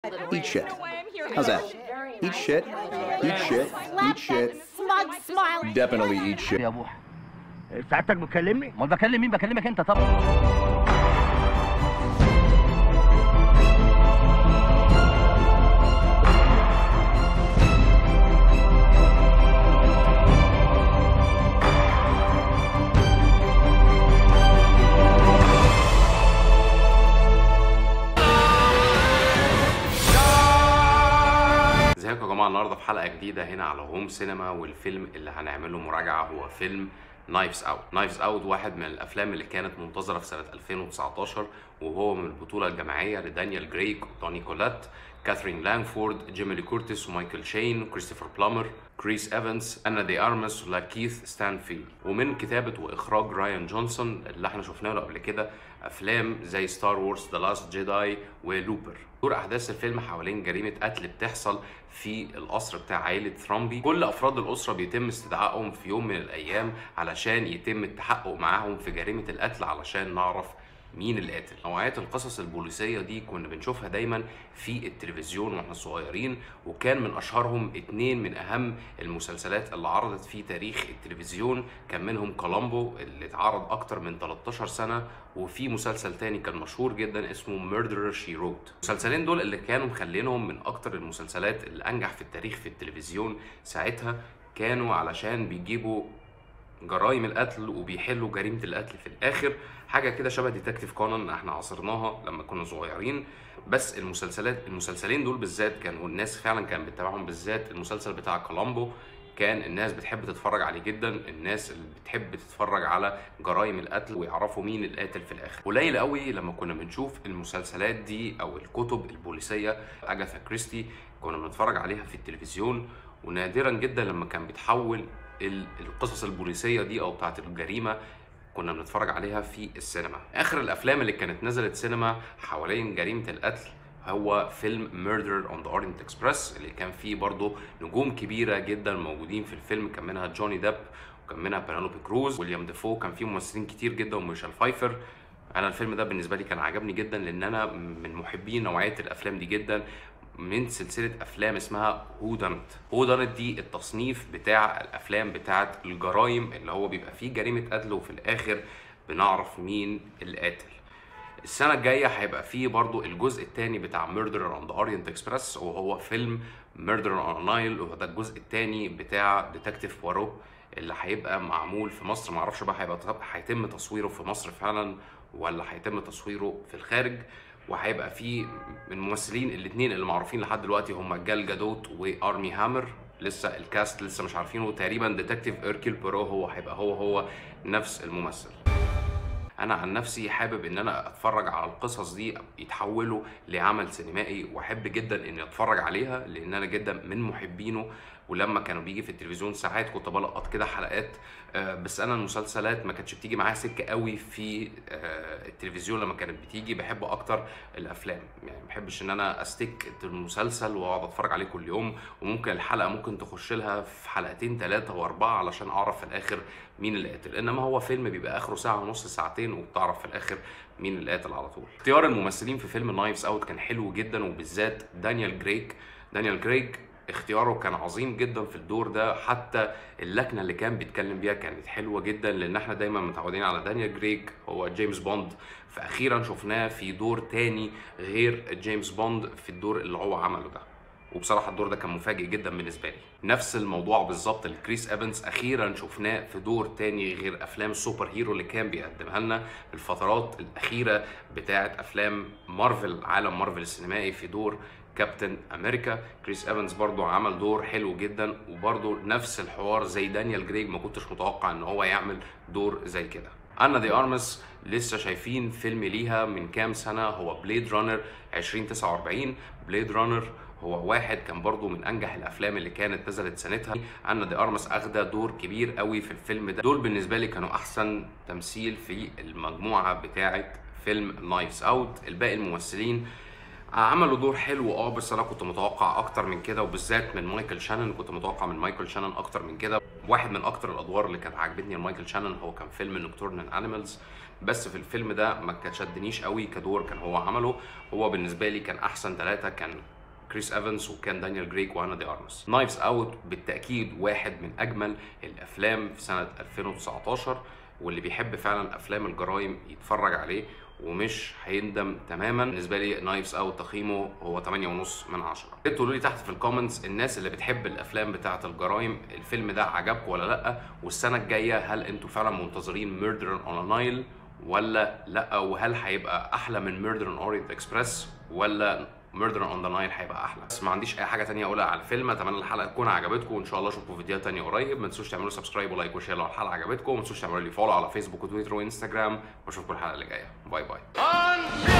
Eat shit. How's that? Eat shit. Eat shit. Eat shit. smug smile. Definitely eat shit. يا ابوح سعادتك بتكلمني؟ امال بكلم مين بكلمك انت طبعا ازيكم يا جماعه النهارده في حلقه جديده هنا على هوم سينما والفيلم اللي هنعمله مراجعه هو فيلم نايفز اوت نايفز اوت واحد من الافلام اللي كانت منتظره في سنه 2019 وهو من البطوله الجماعيه لدانيال جريك ودوني كولات كاثرين لانفورد جيمي لي كورتيس ومايكل شين وكريستوفر بلامر كريس ايفنز انا دي ارمس ولاكيث ستانفيلد ومن كتابه واخراج رايان جونسون اللي احنا شفناه له قبل كده افلام زي ستار وورز ذا لاست جيداي ولوبر دور احداث الفيلم حوالين جريمه قتل بتحصل في القصر بتاع عائله ثرامبي كل افراد الاسره بيتم استدعائهم في يوم من الايام علشان يتم التحقق معاهم في جريمه القتل علشان نعرف مين اللي قاتل نوعية القصص البوليسية دي كنا بنشوفها دايما في التلفزيون واحنا صغيرين وكان من اشهرهم اتنين من اهم المسلسلات اللي عرضت في تاريخ التلفزيون كان منهم كولومبو اللي اتعرض اكتر من 13 سنة وفي مسلسل تاني كان مشهور جدا اسمه ميردرر شي روت المسلسلين دول اللي كانوا مخلينهم من اكتر المسلسلات اللي انجح في التاريخ في التلفزيون ساعتها كانوا علشان بيجيبوا جرائم القتل وبيحلوا جريمه القتل في الاخر حاجه كده شبه ديتكتيف كونان احنا عاصرناها لما كنا صغيرين بس المسلسلات المسلسلين دول بالذات كانوا الناس فعلا كانت بتتابعهم بالذات المسلسل بتاع كولومبو كان الناس بتحب تتفرج عليه جدا الناس اللي بتحب تتفرج على جرائم القتل ويعرفوا مين القاتل في الاخر قليل قوي لما كنا بنشوف المسلسلات دي او الكتب البوليسيه اجاثا كريستي كنا بنتفرج عليها في التلفزيون ونادرا جدا لما كان بيتحول ال- القصص البوليسيه دي او بتاعت الجريمه كنا بنتفرج عليها في السينما اخر الافلام اللي كانت نزلت سينما حوالين جريمه القتل هو فيلم Murder on the Orient Express اللي كان فيه برضه نجوم كبيرة جدا موجودين في الفيلم كان منها جوني ديب وكان منها بينالوبي كروز ويليام ديفو كان فيه ممثلين كتير جدا وميشيل فايفر انا الفيلم ده بالنسبه لي كان عجبني جدا لان انا من محبين نوعيه الافلام دي جدا من سلسله افلام اسمها هو دانت هو دانت دي التصنيف بتاع الافلام بتاعه الجرايم اللي هو بيبقى فيه جريمه قتل وفي الاخر بنعرف مين القاتل السنة الجاية هيبقى فيه برضو الجزء الثاني بتاع Murder on the Orient Express وهو فيلم Murder on Nile وده الجزء الثاني بتاع ديتكتيف وارو اللي هيبقى معمول في مصر معرفش بقى هيبقى هيتم تصويره في مصر فعلا ولا هيتم تصويره في الخارج وهيبقى فيه من الممثلين الاثنين اللي معروفين لحد دلوقتي هم جال جادوت وارمي هامر لسه الكاست لسه مش عارفينه تقريبا ديتكتيف ايركيل بيرو هو هيبقى هو هو نفس الممثل انا عن نفسي حابب ان انا اتفرج على القصص دي يتحولوا لعمل سينمائي واحب جدا اني اتفرج عليها لان انا جدا من محبينه ولما كانوا بيجي في التلفزيون ساعات كنت بلقط كده حلقات آه، بس انا المسلسلات ما كانتش بتيجي معايا سكه قوي في آه، التلفزيون لما كانت بتيجي بحب اكتر الافلام يعني ما بحبش ان انا استيك المسلسل واقعد اتفرج عليه كل يوم وممكن الحلقه ممكن تخش لها في حلقتين ثلاثه واربعه علشان اعرف في الاخر مين اللي قاتل انما هو فيلم بيبقى اخره ساعه ونص ساعتين وبتعرف في الاخر مين اللي قاتل على طول اختيار الممثلين في فيلم نايفز اوت كان حلو جدا وبالذات دانيال جريك دانيال جريك اختياره كان عظيم جدا في الدور ده حتى اللكنه اللي كان بيتكلم بيها كانت حلوه جدا لان احنا دايما متعودين على دانيال جريك هو جيمس بوند فاخيرا شفناه في دور تاني غير جيمس بوند في الدور اللي هو عمله ده وبصراحه الدور ده كان مفاجئ جدا بالنسبه لي نفس الموضوع بالظبط لكريس ايفنز اخيرا شفناه في دور تاني غير افلام السوبر هيرو اللي كان بيقدمها لنا في الفترات الاخيره بتاعه افلام مارفل عالم مارفل السينمائي في دور كابتن امريكا كريس ايفنز برضو عمل دور حلو جدا وبرضو نفس الحوار زي دانيال جريج ما كنتش متوقع ان هو يعمل دور زي كده انا دي ارمس لسه شايفين فيلم ليها من كام سنه هو بليد رانر 2049 بليد رانر هو واحد كان برضو من انجح الافلام اللي كانت نزلت سنتها انا دي ارمس اخده دور كبير قوي في الفيلم ده دول بالنسبه لي كانوا احسن تمثيل في المجموعه بتاعه فيلم نايفز اوت الباقي الممثلين عملوا دور حلو اه بس انا كنت متوقع اكتر من كده وبالذات من مايكل شانون كنت متوقع من مايكل شانون اكتر من كده واحد من اكتر الادوار اللي كانت عاجبتني لمايكل شانون هو كان فيلم نوكتورنال انيمالز بس في الفيلم ده ما كان شدنيش قوي كدور كان هو عمله هو بالنسبه لي كان احسن ثلاثه كان كريس ايفنز وكان دانيال جريك وانا دي ارمس نايفز اوت بالتاكيد واحد من اجمل الافلام في سنه 2019 واللي بيحب فعلا افلام الجرايم يتفرج عليه ومش هيندم تماما بالنسبه لي نايفز اوت تقييمه هو 8.5 من 10 تقولوا لي تحت في الكومنتس الناس اللي بتحب الافلام بتاعه الجرايم الفيلم ده عجبكم ولا لا والسنه الجايه هل انتوا فعلا منتظرين ميردر اون نايل ولا لا وهل هيبقى احلى من ميردر اون اورينت اكسبريس ولا ميردر اون ذا نايل هيبقى احلى بس ما عنديش اي حاجه تانية اقولها على الفيلم اتمنى الحلقه تكون عجبتكم وان شاء الله اشوفكم في فيديوهات تانية قريب ما تنسوش تعملوا سبسكرايب ولايك وشير لو الحلقه عجبتكم وما تنسوش تعملوا لي فولو على فيسبوك وتويتر وانستجرام واشوفكم الحلقه اللي جايه باي باي